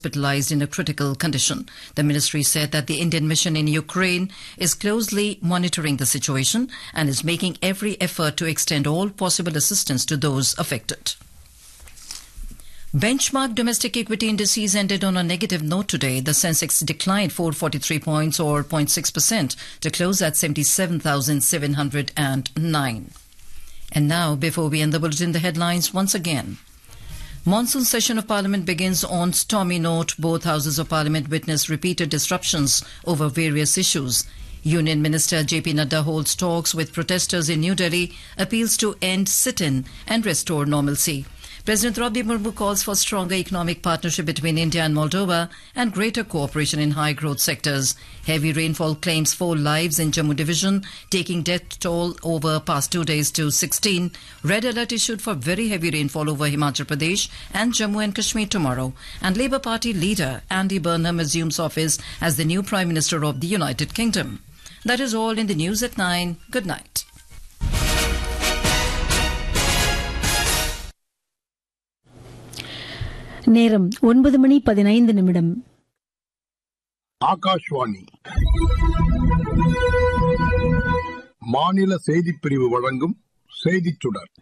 hospitalized in a critical condition. The ministry said that the Indian mission in Ukraine is closely monitoring the situation and is making every effort to extend all possible assistance to those affected. Benchmark domestic equity indices ended on a negative note today. The Sensex declined 443 points or 0.6% to close at 77,709. And now, before we end the bulletin, the headlines once again. Monsoon session of Parliament begins on stormy note. Both houses of Parliament witness repeated disruptions over various issues. Union Minister JP Nadda holds talks with protesters in New Delhi, appeals to end sit-in and restore normalcy. President Draupadi Murmu calls for stronger economic partnership between India and Moldova and greater cooperation in high-growth sectors. Heavy rainfall claims four lives in Jammu division, taking death toll over past two days to 16. Red alert issued for very heavy rainfall over Himachal Pradesh and Jammu and Kashmir tomorrow. And Labour Party leader Andy Burnham assumes office as the new Prime Minister of the United Kingdom. That is all in the news at 9. Good night. நேரம் ஒன்பது மணி பதினைந்து நிமிடம் ஆகாஷ்வாணி மாநில செய்திப் பிரிவு வழங்கும் செய்திச் சுடர்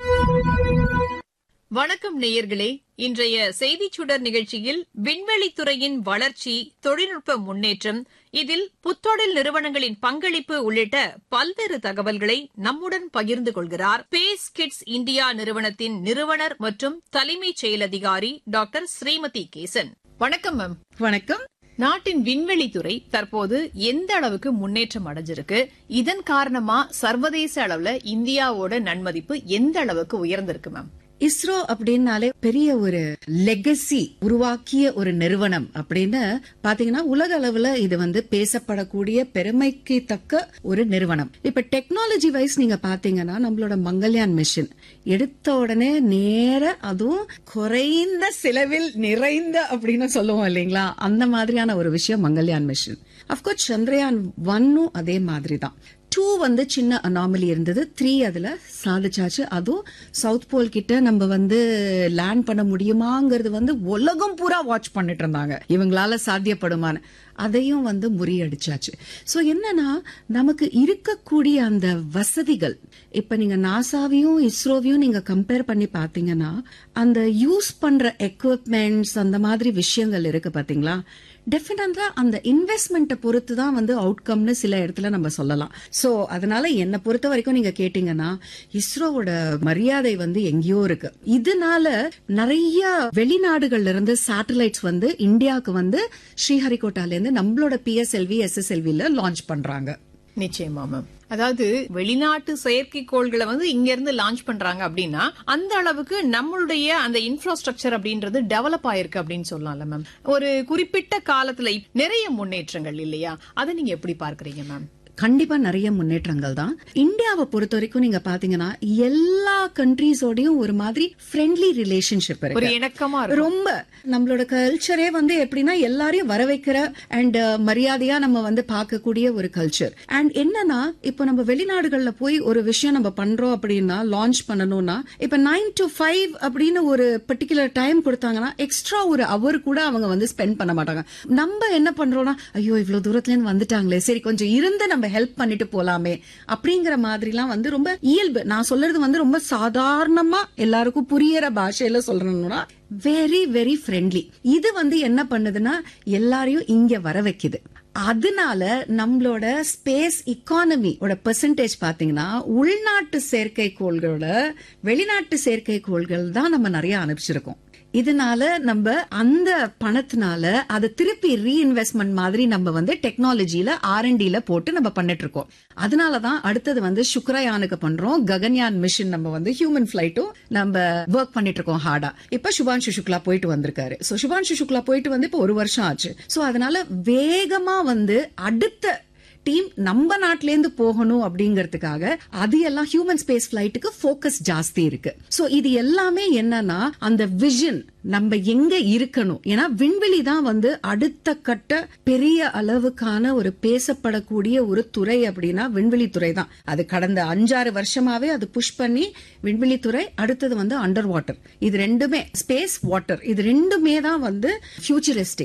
வணக்கம் நேயர்களே இன்றைய செய்திச் சுடர் நிகழ்ச்சியில் விண்வெளித்துறையின் வளர்ச்சி தொழில்நுட்ப முன்னேற்றம் இதில் புத்தொழில் நிறுவனங்களின் பங்களிப்பு உள்ளிட்ட பல்வேறு தகவல்களை நம்முடன் பகிர்ந்து கொள்கிறார் ஸ்பேஸ் கிட்ஸ் இந்தியா நிறுவனத்தின் நிறுவனர் மற்றும் தலைமைச் செயலதிகாரி டாக்டர் ஸ்ரீமதி கேசன் வணக்கம் மேம் வணக்கம் நாட்டின் விண்வெளித்துறை தற்போது எந்த அளவுக்கு முன்னேற்றம் அடைஞ்சிருக்கு இதன் காரணமா சர்வதேச அளவுல இந்தியாவோட நன்மதிப்பு எந்த அளவுக்கு உயர்ந்திருக்கு மேம் இஸ்ரோ அப்படின்னாலே பெரிய ஒரு லெகசி உருவாக்கிய ஒரு நிறுவனம் அப்படின்னு பாத்தீங்கன்னா உலக அளவுல இது வந்து பேசப்படக்கூடிய பெருமைக்கு தக்க ஒரு நிறுவனம் இப்ப டெக்னாலஜி வைஸ் நீங்க பாத்தீங்கன்னா நம்மளோட மங்கள்யான் மிஷின் எடுத்த உடனே நேர அதுவும் குறைந்த செலவில் நிறைந்த அப்படின்னு சொல்லுவோம் இல்லைங்களா அந்த மாதிரியான ஒரு விஷயம் மங்கள்யான் மிஷின் அப்கோர்ஸ் சந்திரயான் ஒன்னும் அதே மாதிரி தான் டூ வந்து சின்ன அனாமலி இருந்தது த்ரீ அதுல சாதிச்சாச்சு அதுவும் சவுத் போல் கிட்ட நம்ம வந்து லேண்ட் பண்ண முடியுமாங்கிறது வந்து உலகம் பூரா வாட்ச் பண்ணிட்டு இருந்தாங்க இவங்களால சாத்தியப்படுமான்னு அதையும் வந்து முறியடிச்சாச்சு சோ என்னன்னா நமக்கு இருக்கக்கூடிய அந்த வசதிகள் இப்ப நீங்க நாசாவையும் இஸ்ரோவையும் நீங்க கம்பேர் பண்ணி பாத்தீங்கன்னா அந்த யூஸ் பண்ற எக்யூப்மெண்ட்ஸ் அந்த மாதிரி விஷயங்கள் இருக்கு பாத்தீங்களா டெஃபினட்டா அந்த இன்வெஸ்ட்மெண்ட்டை பொறுத்து தான் வந்து அவுட்கம்னு சில இடத்துல நம்ம சொல்லலாம் சோ அதனால என்னை பொறுத்த வரைக்கும் நீங்க கேட்டீங்கன்னா இஸ்ரோவோட மரியாதை வந்து எங்கேயோ இருக்கு இதனால நிறைய வெளிநாடுகள்ல இருந்து சேட்டலைட்ஸ் வந்து இந்தியாவுக்கு வந்து ஸ்ரீஹரிகோட்டால இருந்து நம்மளோட பிஎஸ்எல்வி எஸ்எஸ்எல்வில லான்ச் பண்றாங்க நிச்சயமா மேம் அதாவது வெளிநாட்டு செயற்கைக்கோள்களை வந்து இங்க இருந்து லான்ச் பண்றாங்க அப்படின்னா அந்த அளவுக்கு நம்மளுடைய அந்த இன்ஃப்ராஸ்ட்ரக்சர் அப்படின்றது டெவலப் ஆயிருக்கு அப்படின்னு சொல்லலாம்ல மேம் ஒரு குறிப்பிட்ட காலத்துல நிறைய முன்னேற்றங்கள் இல்லையா அதை நீங்க எப்படி பார்க்கறீங்க மேம் கண்டிப்பா நிறைய முன்னேற்றங்கள் தான் இந்தியாவை பொறுத்த வரைக்கும் நீங்க பாத்தீங்கன்னா எல்லா கண்ட்ரீஸோடயும் ஒரு மாதிரி ஃப்ரெண்ட்லி ரிலேஷன்ஷிப் ஒரு இருக்கு இணக்கமா இருக்கும் ரொம்ப நம்மளோட கல்ச்சரே வந்து எப்படின்னா எல்லாரையும் வர வைக்கிற அண்ட் மரியாதையா நம்ம வந்து பார்க்கக்கூடிய ஒரு கல்ச்சர் அண்ட் என்னன்னா இப்போ நம்ம வெளிநாடுகள்ல போய் ஒரு விஷயம் நம்ம பண்றோம் அப்படின்னா லான்ச் பண்ணணும்னா இப்ப நைன் டு ஃபைவ் அப்படின்னு ஒரு பர்டிகுலர் டைம் கொடுத்தாங்கன்னா எக்ஸ்ட்ரா ஒரு அவர் கூட அவங்க வந்து ஸ்பெண்ட் பண்ண மாட்டாங்க நம்ம என்ன பண்றோம்னா ஐயோ இவ்வளவு தூரத்துல இருந்து வந்துட்டாங்களே சரி கொஞ்சம் இருந்து நம்ம ஹெல்ப் பண்ணிட்டு போலாமே அப்படிங்கிற மாதிரிலாம் வந்து ரொம்ப இயல்பு நான் சொல்றது வந்து ரொம்ப சாதாரணமா எல்லாருக்கும் புரியற பாஷையில சொல்றேன்னா வெரி வெரி ஃப்ரெண்ட்லி இது வந்து என்ன பண்ணுதுன்னா எல்லாரையும் இங்க வர வைக்குது அதனால நம்மளோட ஸ்பேஸ் இக்கானமியோட பெர்சன்டேஜ் பாத்தீங்கன்னா உள்நாட்டு செயற்கைக்கோள்களோட வெளிநாட்டு செயற்கைக்கோள்கள் தான் நம்ம நிறைய அனுப்பிச்சிருக்கோம் இதனால நம்ம அந்த பணத்தினால அதை திருப்பி ரீஇன்வெஸ்ட்மெண்ட் மாதிரி நம்ம வந்து டெக்னாலஜில ஆர்என்டில போட்டு நம்ம பண்ணிட்டு இருக்கோம் அதனாலதான் அடுத்தது வந்து சுக்ரயானுக்கு பண்றோம் ககன்யான் மிஷின் நம்ம வந்து ஹியூமன் பிளைட்டும் நம்ம ஒர்க் பண்ணிட்டு இருக்கோம் ஹார்டா இப்ப சுபான்ஷு சுக்லா போயிட்டு வந்திருக்காரு சோ சுபான்ஷு சுக்லா போயிட்டு வந்து இப்ப ஒரு வருஷம் ஆச்சு சோ அதனால வேகமா வந்து அடுத்த டீம் நம்ம நாட்டில இருந்து போகணும் அப்படிங்கறதுக்காக அது எல்லாம் ஹியூமன் ஸ்பேஸ் பிளைட்டுக்கு ஃபோக்கஸ் ஜாஸ்தி இருக்கு சோ இது எல்லாமே என்னன்னா அந்த விஷன் நம்ம எங்க இருக்கணும் ஏன்னா விண்வெளி தான் வந்து அடுத்த கட்ட பெரிய அளவுக்கான ஒரு பேசப்படக்கூடிய ஒரு துறை அப்படின்னா விண்வெளி துறை தான் அது கடந்த அஞ்சாறு வருஷமாவே அது புஷ் பண்ணி விண்வெளி துறை அடுத்தது வந்து அண்டர் வாட்டர் இது ரெண்டுமே ஸ்பேஸ் வாட்டர் இது ரெண்டுமே தான் வந்து ஃபியூச்சரிஸ்டிக்